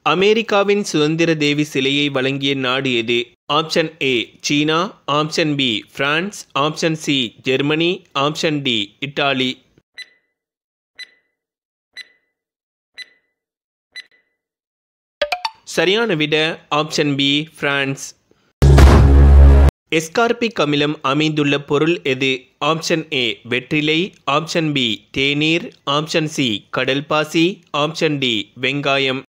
அமெரிக்காவின் சுதந்திர தேவி சிலையை வழங்கிய நாடு எது ஆப்ஷன் ஏ சீனா option B France option C Germany option D Italy சரியான விட ஆப்ஷன் பி பிரான்ஸ் எஸ்கார்பிக் அமிலம் அமைந்துள்ள பொருள் எது ஆப்ஷன் ஏ வெற்றிலை ஆப்ஷன் பி தேநீர் ஆப்ஷன் சி கடல் பாசி ஆப்ஷன் டி வெங்காயம்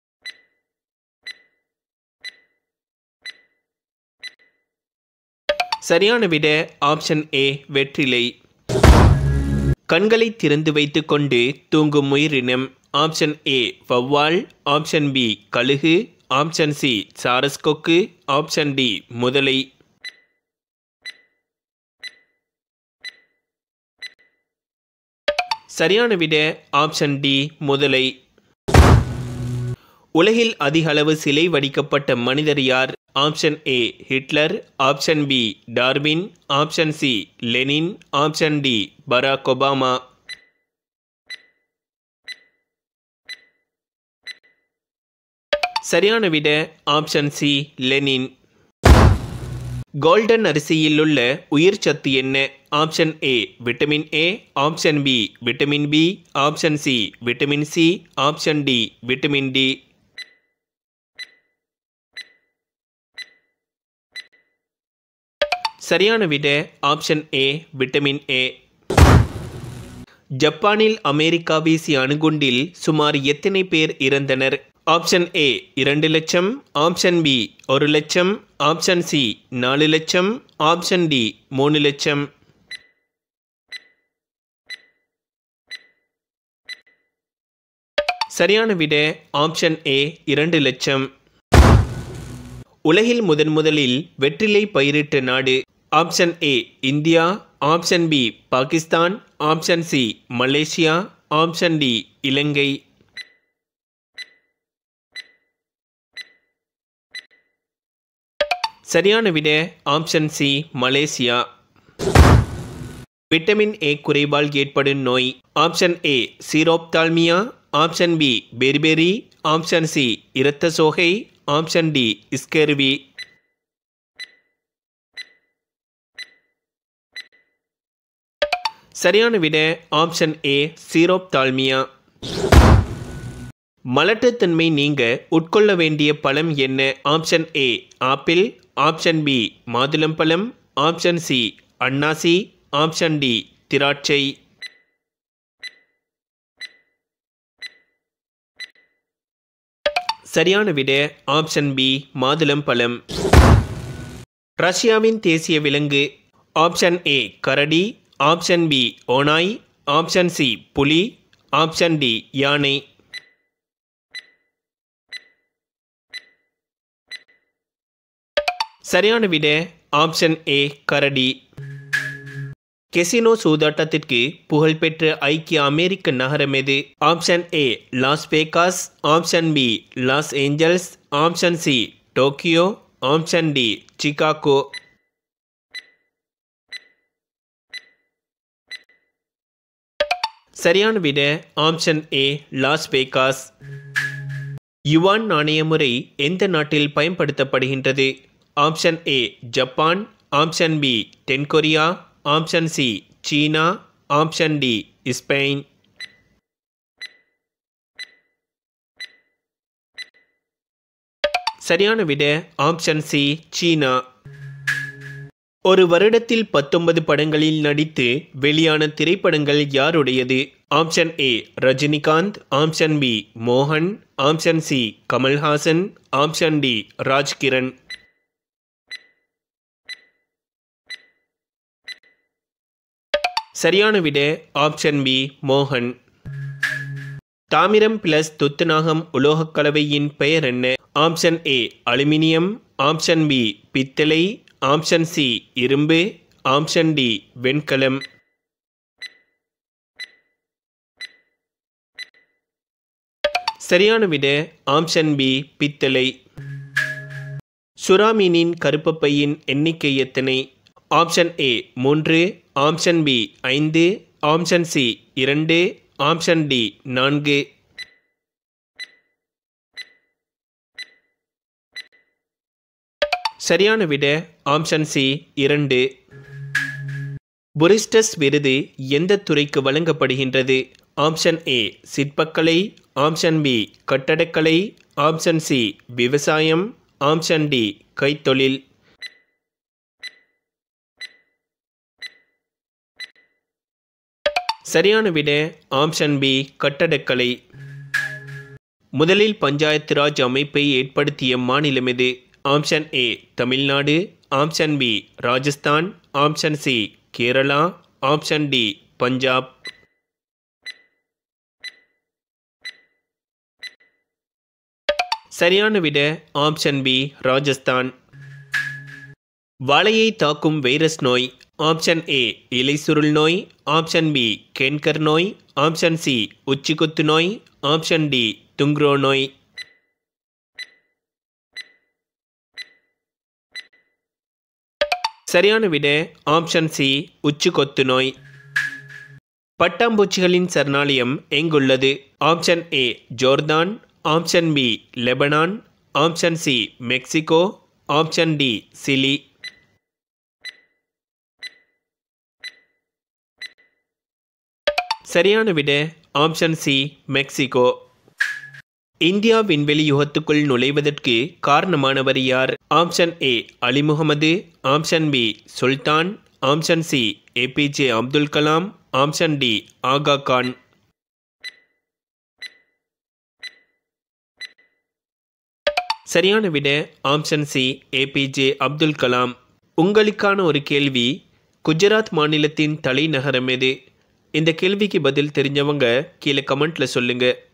சரியான விட ஆப்ஷன் ஏ வெற்றிலை கண்களை திறந்து வைத்துக் கொண்டு தூங்கும் உயிரினம் ஆப்ஷன் ஏ வவ்வால் ஆப்ஷன் பி கழுகு ஆப்ஷன் சி சாரஸ் கொக்கு ஆப்ஷன் டி முதலை சரியான விட ஆப்ஷன் டி முதலை உலகில் அதிக அளவு சிலை வடிக்கப்பட்ட மனிதர் யார் option A Hitler option B Darwin option C Lenin option D Barack Obama சரியான விட ஆப்ஷன் சி லெனின் கோல்டன் அரிசியில் உள்ள உயிர் சத்து என்ன option A vitamin A option B vitamin B option C vitamin C option D vitamin D சரியான விட option A vitamin ஏ ஜப்பானில் அமெரிக்கா வீசிய அணுகுண்டில் சுமார் எத்தனை பேர் இறந்தனர் ஆப்ஷன் ஏ இரண்டு லட்சம் ஆப்ஷன் பி ஒரு லட்சம் ஆப்ஷன் சி நாலு லட்சம் ஆப்ஷன் டி மூணு லட்சம் சரியான விட ஆப்ஷன் ஏ இரண்டு லட்சம் உலகில் முதன் முதலில் வெற்றிலை பயிரிட்ட நாடு option A India option B Pakistan option C Malaysia option D Ilangai சரியான விட option C Malaysia vitamin A குறைவால் ஏற்படும் நோய் option A xerophthalmia option B beriberi option C இரத்த சோகை ஆப்ஷன் டி ஸ்கெர்வி சரியான விட ஆப்ஷன் ஏ சீரோப்தால்மியா மலட்டுத்தன்மை நீங்க உட்கொள்ள வேண்டிய பழம் என்ன option A apple option B மாதுளம்பழம் ஆப்ஷன் சி அன்னாசி ஆப்ஷன் டி திராட்சை சரியான விட ஆப்ஷன் பி மாதுளம்பழம் ரஷ்யாவின் தேசிய விலங்கு ஆப்ஷன் ஏ கரடி ஆப்ஷன் பி ஓனாய் ஆப்ஷன் சி புலி ஆப்ஷன் டி யானை சரியான விட ஆப்ஷன் ஏ கரடி கெசினோ சூதாட்டத்திற்கு புகழ்பெற்ற ஐக்கிய அமெரிக்க நகரம் எது option A Las Vegas option B Los Angeles option C Tokyo option D Chicago சரியான விட option A Las Vegas yuan நாணய முறை எந்த நாட்டில் பயன்படுத்தப்படுகின்றது option A Japan option B தென்கொரியா ஆப்ஷன் சி சீனா ஆப்ஷன் டி ஸ்பெயின் சரியான விட ஆப்ஷன் சி சீனா ஒரு வருடத்தில் பத்தொன்பது படங்களில் நடித்து வெளியான திரைப்படங்கள் யாருடையது option A Rajinikanth option B மோகன் option C Kamal Haasan option D Rajkiran சரியான விட ஆப்ஷன் பி மோகன் தாமிரம் பிளஸ் துத்தநாகம் உலோகக் கலவையின் பெயர் என்ன option A aluminium option B பித்தளை ஆப்ஷன் சி இரும்பு ஆப்ஷன் டி வெண்கலம் சரியான விட ஆப்ஷன் பி பித்தளை சுறாமீனின் கருப்பப்பையின் எண்ணிக்கை எத்தனை ஆப்ஷன் ஏ மூன்று ஆப்ஷன் பி ஐந்து ஆப்ஷன் சி இரண்டு ஆப்ஷன் டி நான்கு சரியான விட ஆப்ஷன் சி இரண்டு புரிஸ்டஸ் விருது எந்த துறைக்கு வழங்கப்படுகின்றது ஆப்ஷன் ஏ சிற்பக்கலை ஆப்ஷன் பி கட்டடக்கலை ஆப்ஷன் சி விவசாயம் ஆப்ஷன் டி கைத்தொழில் சரியான விட ஆப்ஷன் பி கட்டடக்கலை முதலில் பஞ்சாயத்து ராஜ் அமைப்பை ஏற்படுத்திய மாநிலம் எது ஆப்ஷன் ஏ Tamil Nadu option B Rajasthan option C Kerala option D Punjab சரியான விட ஆப்ஷன் பி ராஜஸ்தான் வாழையை தாக்கும் வைரஸ் நோய் ஆப்ஷன் ஏ இலை சுருள் நோய் ஆப்ஷன் பி கேன்கர் நோய் ஆப்ஷன் சி உச்சிக்குத்து நோய் ஆப்ஷன் டி துங்க்ரோ நோய் சரியான விட ஆப்ஷன் சி உச்சிக்கொத்து நோய் பட்டாம்பூச்சிகளின் சரணாலயம் எங்குள்ளது option A Jordan option B Lebanon option C Mexico option D Chile சரியான விட ஆப்ஷன் சி மெக்சிகோ இந்தியா விண்வெளி யுகத்துக்குள் நுழைவதற்கு காரணமானவர் யார் option A Ali Muhammad option B சுல்தான் option C APJ Abdul Kalam option D Aga Khan சரியான விட option C APJ Abdul Kalam உங்களுக்கான ஒரு கேள்வி குஜராத் மாநிலத்தின் தலைநகரம் எது இந்த கேள்விக்கு பதில் தெரிஞ்சவங்க கீழே கமெண்ட்ல சொல்லுங்கள்